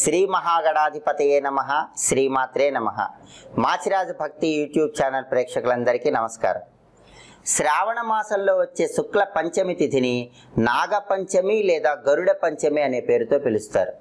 శ్రీ మహాగణాధిపతయే నమ శ్రీమాత్రే నమ మాచిరాజు భక్తి యూట్యూబ్ ఛానల్ ప్రేక్షకులందరికీ నమస్కారం శ్రావణ మాసంలో వచ్చే శుక్ల పంచమి తిథిని నాగ పంచమి లేదా గరుడ పంచమి అనే పేరుతో పిలుస్తారు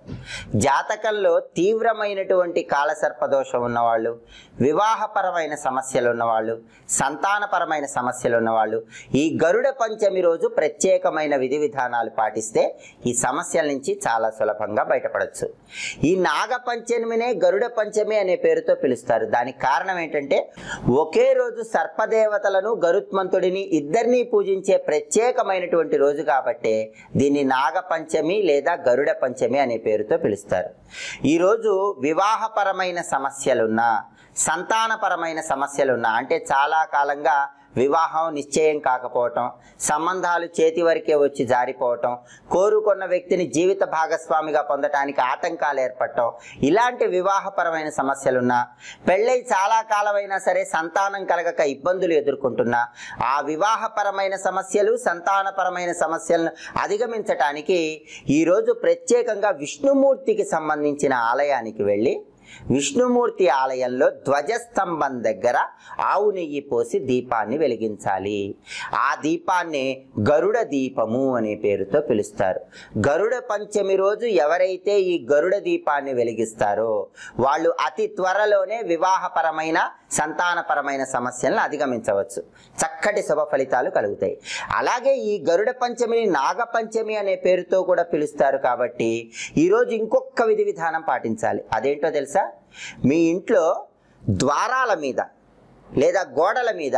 జాతకంలో తీవ్రమైనటువంటి కాలసర్పదోషం ఉన్నవాళ్ళు వివాహపరమైన సమస్యలు ఉన్నవాళ్ళు సంతానపరమైన సమస్యలు ఉన్నవాళ్ళు ఈ గరుడ పంచమి రోజు ప్రత్యేకమైన విధి విధానాలు పాటిస్తే ఈ సమస్యల నుంచి చాలా సులభంగా బయటపడవచ్చు ఈ నాగ పంచమినే గరుడ పంచమి అనే పేరుతో పిలుస్తారు దానికి కారణం ఏంటంటే ఒకే రోజు సర్పదేవతలను గరుత్మంతుడిని ఇద్దరిని పూజించే ప్రత్యేకమైనటువంటి రోజు కాబట్టే దీన్ని నాగ పంచమి లేదా గరుడ పంచమి అనే పేరుతో పిలుస్తారు ఈరోజు వివాహపరమైన సమస్యలున్నా సంతానపరమైన సమస్యలున్నా అంటే చాలా కాలంగా వివాహం నిశ్చయం కాకపోవటం సంబంధాలు చేతి వరకే వచ్చి జారిపోవటం కోరుకున్న వ్యక్తిని జీవిత భాగస్వామిగా పొందటానికి ఆటంకాలు ఏర్పడటం ఇలాంటి వివాహపరమైన సమస్యలున్నా పెళ్ళై చాలా కాలమైనా సరే సంతానం కలగక ఇబ్బందులు ఎదుర్కొంటున్నా ఆ వివాహపరమైన సమస్యలు సంతానపరమైన సమస్యలను అధిగమించటానికి ఈరోజు ప్రత్యేకంగా విష్ణుమూర్తికి సంబంధించిన ఆలయానికి వెళ్ళి విష్ణుమూర్తి ఆలయంలో ధ్వజస్తంభం దగ్గర ఆవు నెయ్యి పోసి దీపాన్ని వెలిగించాలి ఆ దీపాన్ని గరుడ దీపము అనే పేరుతో పిలుస్తారు గరుడ పంచమి రోజు ఎవరైతే ఈ గరుడ దీపాన్ని వెలిగిస్తారో వాళ్ళు అతి త్వరలోనే వివాహపరమైన సంతానపరమైన సమస్యలను అధిగమించవచ్చు చక్కటి శుభ ఫలితాలు కలుగుతాయి అలాగే ఈ గరుడ పంచమిని నాగ పంచమి అనే పేరుతో కూడా పిలుస్తారు కాబట్టి ఈరోజు ఇంకొక విధి విధానం పాటించాలి అదేంటో తెలుసా మీ ఇంట్లో ద్వారాల మీద లేదా గోడల మీద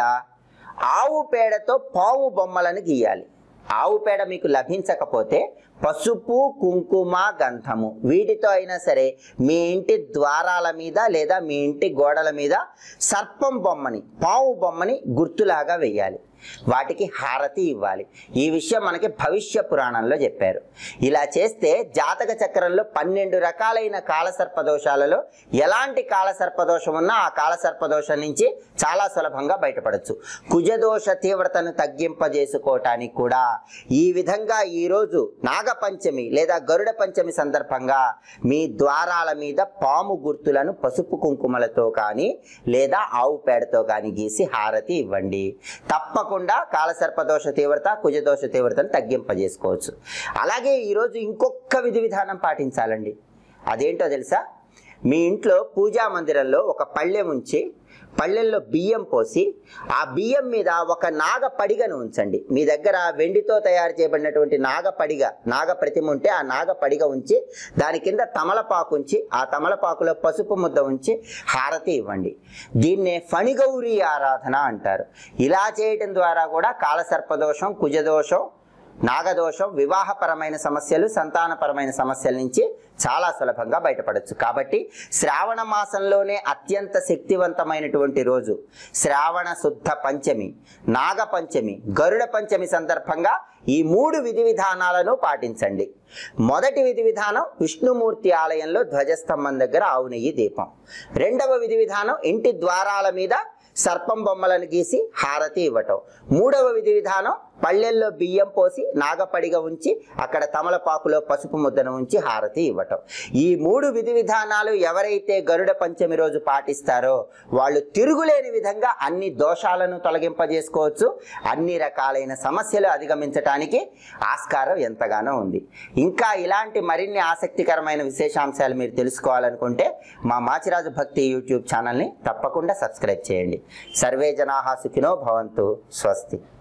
ఆవు పేడతో పాము బొమ్మలను గీయాలి ఆవు పేడ మీకు లభించకపోతే పసుపు కుంకుమ గంధము వీటితో అయినా సరే మీ ఇంటి ద్వారాల మీద లేదా మీ ఇంటి గోడల మీద సర్పం బొమ్మని పాము బొమ్మని గుర్తులాగా వేయాలి వాటికి హారతి ఇవ్వాలి ఈ విషయం మనకి భవిష్య పురాణంలో చెప్పారు ఇలా చేస్తే జాతక చక్రంలో పన్నెండు రకాలైన కాలసర్పదోషాలలో ఎలాంటి కాలసర్పదోషం ఉన్నా ఆ కాలసర్పదోషం నుంచి చాలా సులభంగా బయటపడచ్చు కుజదోష తీవ్రతను తగ్గింపజేసుకోవటానికి కూడా ఈ విధంగా ఈరోజు నాగపంచమి లేదా గరుడ పంచమి సందర్భంగా మీ ద్వారాల మీద పాము గుర్తులను పసుపు కుంకుమలతో కానీ లేదా ఆవు పేడతో కానీ గీసి హారతి ఇవ్వండి తప్పకుండా కాలసర్పదోష తీవ్రత కుజదోష తీవ్రతను తగ్గింపజేసుకోవచ్చు అలాగే ఈరోజు ఇంకొక విధి విధానం పాటించాలండి అదేంటో తెలుసా మీ ఇంట్లో పూజా మందిరంలో ఒక పళ్ళెం ఉంచి పళ్ళెంలో బియ్యం పోసి ఆ బియ్యం మీద ఒక నాగ పడిగను ఉంచండి మీ దగ్గర వెండితో తయారు చేయబడినటువంటి నాగ పడిగ నాగ ప్రతిమ ఉంటే ఆ నాగ పడిగ ఉంచి దాని కింద తమలపాకు ఉంచి ఆ తమలపాకులో పసుపు ముద్ద ఉంచి హారతి ఇవ్వండి దీన్నే ఫణిగౌరి ఆరాధన అంటారు ఇలా చేయటం ద్వారా కూడా కాలసర్పదోషం కుజదోషం నాగదోషం వివాహపరమైన సమస్యలు సంతానపరమైన సమస్యల నుంచి చాలా సులభంగా బయటపడవచ్చు కాబట్టి శ్రావణ మాసంలోనే అత్యంత శక్తివంతమైనటువంటి రోజు శ్రావణ శుద్ధ పంచమి నాగ పంచమి గరుడ పంచమి సందర్భంగా ఈ మూడు విధి విధానాలను పాటించండి మొదటి విధి విధానం విష్ణుమూర్తి ఆలయంలో ధ్వజస్తంభం దగ్గర ఆవు నెయ్యి దీపం రెండవ విధి విధానం ఇంటి ద్వారాల మీద సర్పం బొమ్మలను గీసి హారతి ఇవ్వటం మూడవ విధి విధానం పళ్ళెల్లో బియ్యం పోసి నాగపడిగా ఉంచి అక్కడ తమలపాకులో పసుపు ముద్దను ఉంచి హారతి ఇవ్వటం ఈ మూడు విధి విధానాలు ఎవరైతే గరుడ పంచమి రోజు పాటిస్తారో వాళ్ళు తిరుగులేని విధంగా అన్ని దోషాలను తొలగింపజేసుకోవచ్చు అన్ని రకాలైన సమస్యలు అధిగమించటానికి ఆస్కారం ఎంతగానో ఉంది ఇంకా ఇలాంటి మరిన్ని ఆసక్తికరమైన విశేషాంశాలు మీరు తెలుసుకోవాలనుకుంటే మా మాచిరాజు భక్తి యూట్యూబ్ ఛానల్ని తప్పకుండా సబ్స్క్రైబ్ చేయండి సర్వే జనాహా సుఖినో భవంతు స్వస్తి